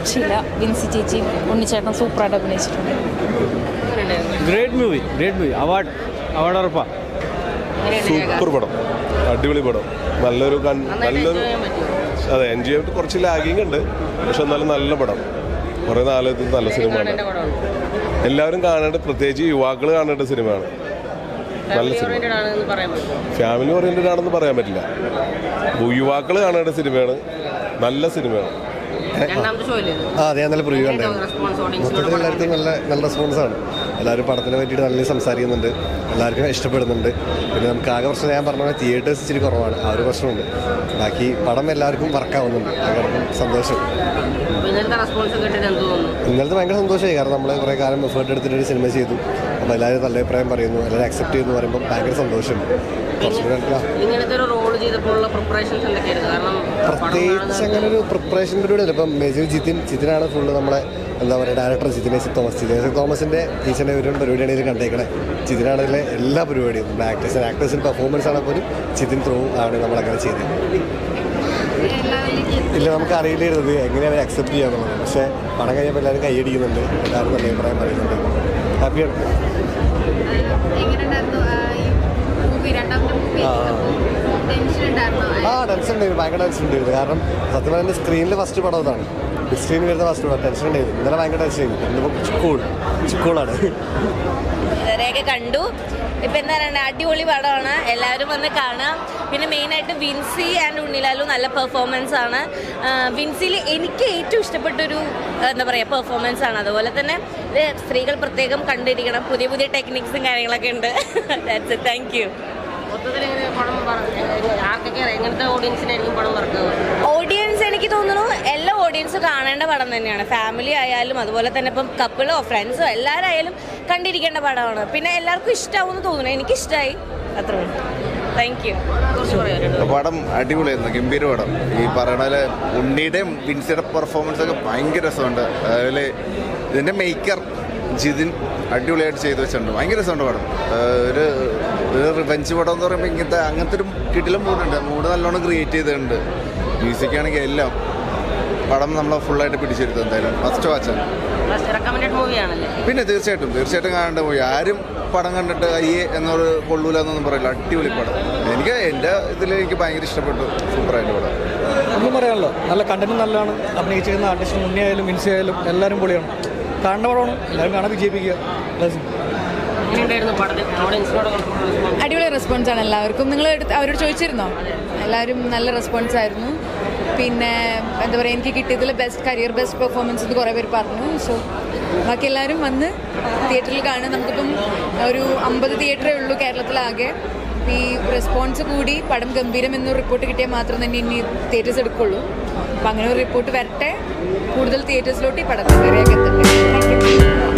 രക്ഷയില്ല വിൻസി ചേച്ചി ഉണ്ണിച്ചേട്ടൻ സൂപ്പറായിട്ട് അഭിനയിച്ചിട്ടുണ്ട് great movie great movie award award ഉറപ്പാ സൂപ്പർ പടം അടിപൊളി പടം നല്ലൊരു കൺ- നല്ലൊരു അതെ എൻ ജി എഫ് കുറച്ച് ലാഗിങ് ഉണ്ട് പക്ഷെ എന്നാലും നല്ല പടം കുറേ നാളത്തിൽ നല്ല സിനിമയാണ് എല്ലാവരും കാണേണ്ട പ്രത്യേകിച്ച് യുവാക്കൾ കാണേണ്ട സിനിമയാണ് നല്ല സിനിമ ഫാമിലി ഓറിയന്റഡ് ആണെന്ന് പറയാൻ പറ്റില്ല യുവാക്കൾ കാണേണ്ട സിനിമയാണ് നല്ല സിനിമയാണ് ആ അതെ ഞാൻ നല്ല പ്രിവ്യൂ ഉണ്ടായിരുന്നു മൊത്തത്തിൽ എല്ലാവർക്കും നല്ല നല്ല റെസ്പോൺസാണ് എല്ലാവരും പടത്തിനെ പറ്റിയിട്ട് നല്ല സംസാരിക്കുന്നുണ്ട് എല്ലാവർക്കും ഇഷ്ടപ്പെടുന്നുണ്ട് പിന്നെ നമുക്ക് ആകെ പ്രശ്നം ഞാൻ പറഞ്ഞ പോലെ തിയേറ്റേഴ്സ് ഇച്ചിരി കുറവാണ് ആ ഒരു പ്രശ്നമുണ്ട് ബാക്കി പടം എല്ലാവർക്കും വർക്കാവുന്നുണ്ട് എല്ലാവർക്കും സന്തോഷം ഇന്നലത്തെ ഭയങ്കര സന്തോഷമായി കാരണം നമ്മൾ കുറേ കാലം എഫേർട്ട് എടുത്തിട്ട് ഒരു സിനിമ ചെയ്തു അപ്പോൾ എല്ലാവരും നല്ല അഭിപ്രായം പറയുന്നു എല്ലാവരും അക്സെപ്റ്റ് ചെയ്യുന്നു പറയുമ്പോൾ ഭയങ്കര സന്തോഷം കുറച്ചുകൂടെ ആ, ഇങ്ങനത്തെ ഒരു റോൾ ചെയ്തപ്പോഴുള്ള പ്രിപ്പറേഷൻസ് എന്തൊക്കെയായിരുന്നു കാരണം പ്രത്യേകിച്ച് അങ്ങനെ ഒരു പ്രിപ്പറേഷൻ പരിപാടി ഇല്ല ഇപ്പം മേജർ ജിതിൻ ജിതിനാണ് ഫുള്ള് നമ്മുടെ എന്താ പറയുക ഡയറക്ടർ ജിതിനേശ് തോമസ് ജിതിനേശ് തോമസിന്റെ ടീച്ചറിന്റെ ഒരു പരിപാടിയാണ് ഇതിൽ കണ്ടേക്കണേ ജിതിനാണെങ്കിലെ എല്ലാ പരിപാടിയും നമ്മുടെ ആക്ടേഴ്സിന് ആക്ടേഴ്സിന് പെർഫോമൻസ് ആണ് പോലും ജിതിൻ ത്രൂ ആണ് നമ്മളങ്ങനെ ചെയ്തത് ഇല്ല നമുക്ക് അറിയില്ലായിരുന്നു ഇത് എങ്ങനെ അവർ അക്സെപ്റ്റ് ചെയ്യാന്നുള്ളത് പക്ഷേ പണം കഴിഞ്ഞപ്പോൾ എല്ലാവരും കൈയടിക്കുന്നുണ്ട് എല്ലാവരും നല്ല അഭിപ്രായം പറയുന്നുണ്ട് ഹാപ്പിയാണ് എങ്ങനെയുണ്ടായിരുന്നു ആ, ഈ മൂവി രണ്ടാമത്തെ മൂവി ആ. ടെൻഷൻ ഉണ്ടായിരുന്നോ ആ ടെൻഷൻ ഉണ്ടായിരുന്നു ഭയങ്കര ടെൻഷൻ ഉണ്ടായിരുന്നു കാരണം സത്യം പറഞ്ഞാൽ സ്ക്രീനിൽ ഫസ്റ്റ് പടം ഇതാണ് ബിഗ് സ്ക്രീനിൽ വരുന്ന ഫസ്റ്റ് പടം ടെൻഷൻ ഉണ്ടായിരുന്നു ഇന്നലെ ഭയങ്കര ടെൻഷൻ ആയിരുന്നു ഇന്നിപ്പോൾ കൂൾ കൂളാണ് ഇതുവരെയൊക്കെ കണ്ടു ഇപ്പം എന്താ പറയുക അടിപൊളി പടമാണ് എല്ലാവരും വന്ന് കാണാം പിന്നെ മെയിനായിട്ട് വിൻസി ആൻഡ് ഉണ്ണിലാലു നല്ല പെർഫോമൻസ് ആണ് ആ, വിൻസിയിൽ എനിക്ക് ഏറ്റവും ഇഷ്ടപ്പെട്ടൊരു ആ, എന്താ പറയുക പെർഫോമൻസ് ആണ് അതുപോലെ തന്നെ ഇത് സ്ത്രീകൾ പ്രത്യേകം കണ്ടിരിക്കണം പുതിയ പുതിയ ടെക്നിക്സും കാര്യങ്ങളൊക്കെ ഉണ്ട് താങ്ക് യു മൊത്തത്തിൽ എങ്ങനെ പടം പറ- ആർക്കൊക്കെ എങ്ങനത്തെ ഓഡിയൻസിനായിരിക്കും പടം വർക്കാവുക ഓഡിയൻസ് എനിക്ക് തോന്നുന്നു എല്ലാ ഓഡിയൻസും കാണേണ്ട പടം തന്നെയാണ് ഫാമിലി ആയാലും അതുപോലെ തന്നെ ഇപ്പം കപ്പിളോ ഫ്രണ്ട്സോ എല്ലാവരായാലും കണ്ടിരിക്കേണ്ട പടമാണ് പിന്നെ എല്ലാവർക്കും ഇഷ്ടമാവുമെന്ന് തോന്നുന്നു എനിക്കിഷ്ടമായി അത്രേ ഉള്ളൂ താങ്ക് യു പടം അടിപൊളിയായിരുന്നു ഗംഭീര പടം ഈ പറയണ പോലെ ഉണ്ണിയുടെയും വിൻസിയുടെ പെർഫോമൻസ് ഒക്കെ ഭയങ്കര രസമുണ്ട് അതുപോലെ ഇതിന്റെ മേക്കർ ജിതിൻ അടിപൊളിയായിട്ട് ചെയ്തു വെച്ചിട്ടുണ്ട് ഭയങ്കര രസമുണ്ട് പടം ഏഹ് ഒരു ഒരു റിവെഞ്ച് പടം എന്ന് പറയുമ്പോൾ ഇങ്ങനത്തെ അങ്ങനത്തെ ഒരു കിടിലം മൂഡുണ്ട് മൂഡ് നല്ലോണം ക്രിയേറ്റ് ചെയ്തിട്ടുണ്ട് മ്യൂസിക് ആണെങ്കിൽ എല്ലാം പടം നമ്മളെ ഫുള്ളായിട്ട് പിടിച്ചെടുത്തു എന്തായാലും ഫസ്റ്റ് വാച്ചാണ് റെക്കമെൻഡഡ് മൂവിയാണല്ലേ പിന്നെ തീർച്ചയായിട്ടും തീർച്ചയായിട്ടും കാണേണ്ട പോയി ആരും പടം കണ്ടിട്ട് അയ്യേ എന്നൊരു കൊള്ളൂല എന്നൊന്നും പറയില്ല അടിപൊളി പടം എനിക്ക് എൻ്റെ ഇതിൽ എനിക്ക് ഭയങ്കര ഇഷ്ടപ്പെട്ടു സൂപ്പറായിട്ട് പടം ഒന്നും പറയാനല്ലോ നല്ല കണ്ടന്റ് നല്ലതാണ് അഭിനയിച്ചിരുന്ന ആർട്ടിസ്റ്റ് മുന്നേ ആയാലും മിൻസി ആയാലും എല്ലാവരും പൊളിയാണ് കാണേണ്ട പടമാണ് എല്ലാവരും കാണാൻ വിജയിപ്പിക്കുക Blessing. എങ്ങനെയുണ്ടായിരുന്നു പടത്തിൽ ഓഡിയൻസിനോട് റെസ്പോൺസ് അടിപൊളി റെസ്പോൺസ് ആണ് എല്ലാവർക്കും നിങ്ങൾ എടുത്ത് അവരോട് ചോദിച്ചിരുന്നോ എല്ലാവരും നല്ല റെസ്പോൺസ് ആയിരുന്നു പിന്നെ എന്താ പറയുക എനിക്ക് കിട്ടിയതിൽ ബെസ്റ്റ് കരിയർ ബെസ്റ്റ് പെർഫോമൻസ് എന്ന് കുറേ പേര് പറഞ്ഞു സോ ബാക്കി എല്ലാവരും വന്ന് തിയേറ്ററിൽ കാണുക നമുക്കിപ്പം ഒരു അമ്പത് തിയേറ്ററേ ഉള്ളൂ കേരളത്തിലാകെ ഈ റെസ്പോൺസ് കൂടി പടം ഗംഭീരം എന്നൊരു റിപ്പോർട്ട് കിട്ടിയാൽ മാത്രം തന്നെ ഇനി തിയേറ്റേഴ്സ് എടുക്കുള്ളൂ അപ്പം അങ്ങനെ ഒരു റിപ്പോർട്ട് വരട്ടെ കൂടുതൽ തിയേറ്റേഴ്സിലോട്ട് ഈ പടത്തിൽ കയറിയൊക്കെ എത്തട്ടെ താങ്ക് യു